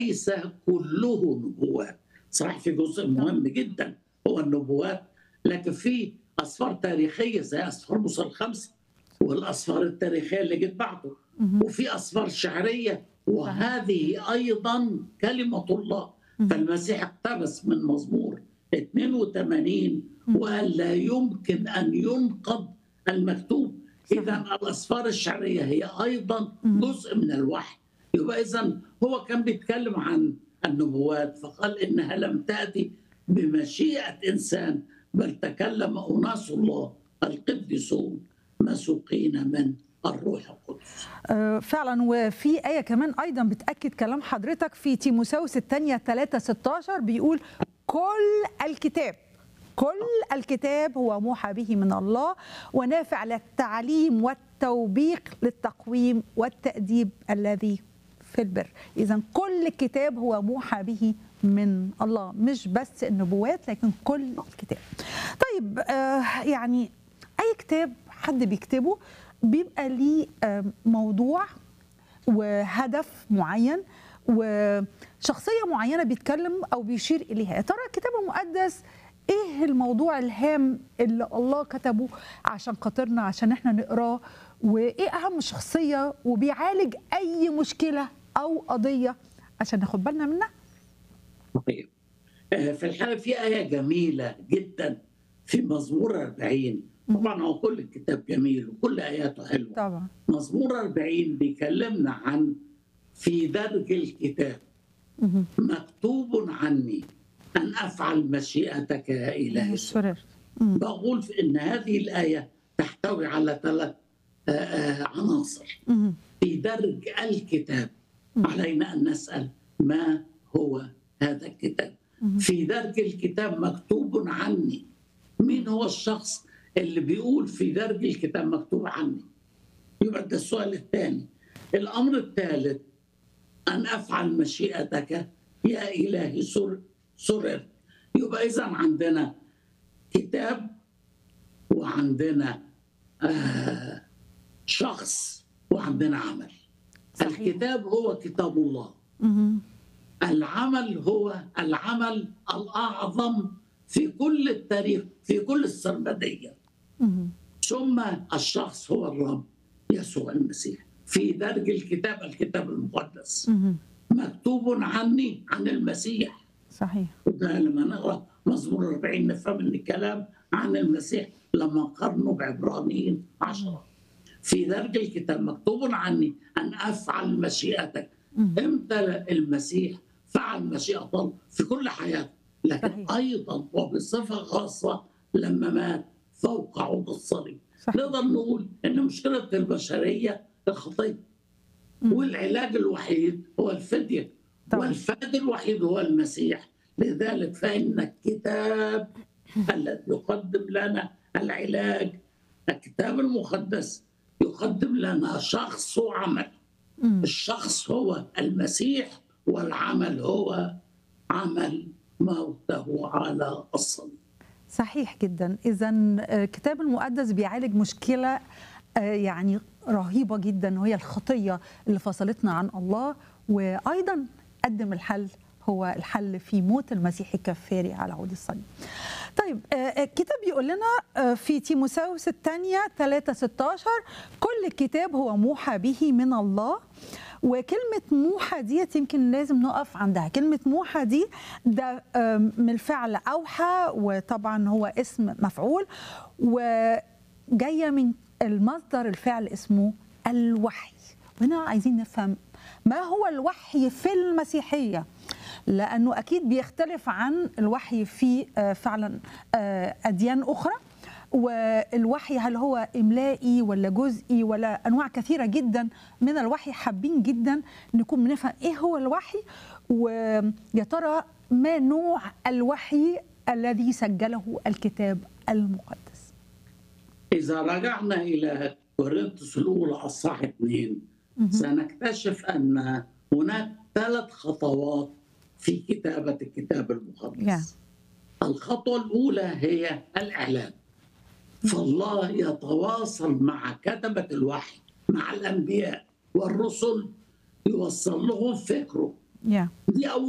ليس كله نبوات صحيح في جزء مهم جدا هو النبوات لكن في اسفار تاريخيه زي اسفار موسى الخمسه والاسفار التاريخيه اللي جت بعده مهم. وفي اسفار شعريه وهذه ايضا كلمه الله فالمسيح اقتبس من مزمور 82 وقال لا يمكن ان ينقض المكتوب اذا الاسفار الشعريه هي ايضا جزء من الوحي يبقى اذا هو كان بيتكلم عن النبوات فقال انها لم تاتي بمشيئه انسان بل تكلم اناس الله القديسون مسوقين من الروح القدس آه، فعلا وفي آية كمان أيضا بتأكد كلام حضرتك في تيموساوس الثانية 3 16 بيقول كل الكتاب كل الكتاب هو موحى به من الله ونافع للتعليم والتوبيخ للتقويم والتأديب الذي في البر إذا كل الكتاب هو موحى به من الله مش بس النبوات لكن كل الكتاب طيب آه يعني أي كتاب حد بيكتبه بيبقى ليه آه، موضوع وهدف معين وشخصية معينة بيتكلم أو بيشير إليها يا ترى الكتاب المقدس إيه الموضوع الهام اللي الله كتبه عشان خاطرنا عشان إحنا نقراه وإيه أهم شخصية وبيعالج أي مشكلة أو قضية عشان ناخد بالنا منها طيب آه، في الحقيقه في ايه جميله جدا في مزمور 40 طبعا هو كل الكتاب جميل وكل اياته حلوه طبعا مزمور 40 بيكلمنا عن في درج الكتاب مهم. مكتوب عني ان افعل مشيئتك يا الهي سررت بقول في ان هذه الايه تحتوي على ثلاث آه، آه، عناصر مهم. في درج الكتاب علينا ان نسال ما هو هذا الكتاب في درج الكتاب مكتوب عني مين هو الشخص اللي بيقول في درج الكتاب مكتوب عني يبقى ده السؤال الثاني الامر الثالث ان افعل مشيئتك يا الهي سر سررت يبقى اذا عندنا كتاب وعندنا آه شخص وعندنا عمل صحيح. الكتاب هو كتاب الله مهم. العمل هو العمل الأعظم في كل التاريخ في كل السرمدية مهم. ثم الشخص هو الرب يسوع المسيح في درج الكتاب الكتاب المقدس مهم. مكتوب عني عن المسيح صحيح وده لما نقرا مزمور 40 نفهم ان الكلام عن المسيح لما قارنه بعبرانيين عشرة في درج الكتاب مكتوب عني ان افعل مشيئتك امتى المسيح فعل مشيئه الله في كل حياته لكن صحيح. ايضا وبصفه خاصه لما مات فوق عود الصليب صحيح. نقدر نقول ان مشكله البشريه الخطيه والعلاج الوحيد هو الفديه طبعا. والفادي الوحيد هو المسيح لذلك فإن الكتاب الذي يقدم لنا العلاج الكتاب المقدس يقدم لنا شخص وعمل مم. الشخص هو المسيح والعمل هو عمل موته على الصليب صحيح جدا اذا الكتاب المقدس بيعالج مشكله آه، يعني رهيبه جدا وهي الخطيه اللي فصلتنا عن الله وايضا قدم الحل هو الحل في موت المسيح الكفاري على عود الصليب. طيب آه، الكتاب بيقول لنا آه، في تيموساوس الثانية 3 16 كل الكتاب هو موحى به من الله وكلمة موحى ديت يمكن لازم نقف عندها كلمة موحى دي ده آم، من الفعل أوحى وطبعا هو اسم مفعول وجاية من المصدر الفعل اسمه الوحي وهنا عايزين نفهم ما هو الوحي في المسيحية لأنه أكيد بيختلف عن الوحي في آه، فعلا آه، أديان أخرى والوحي هل هو إملائي ولا جزئي ولا أنواع كثيرة جدا من الوحي حابين جدا نكون بنفهم إيه هو الوحي ويا ترى ما نوع الوحي الذي سجله الكتاب المقدس إذا رجعنا إلى كورنثوس الأولى أصحاح اثنين سنكتشف أن هناك ثلاث خطوات في كتابة الكتاب المقدس الخطوة الأولى هي الإعلان فالله يتواصل مع كتبة الوحي مع الأنبياء والرسل يوصل لهم فكره يا دي أول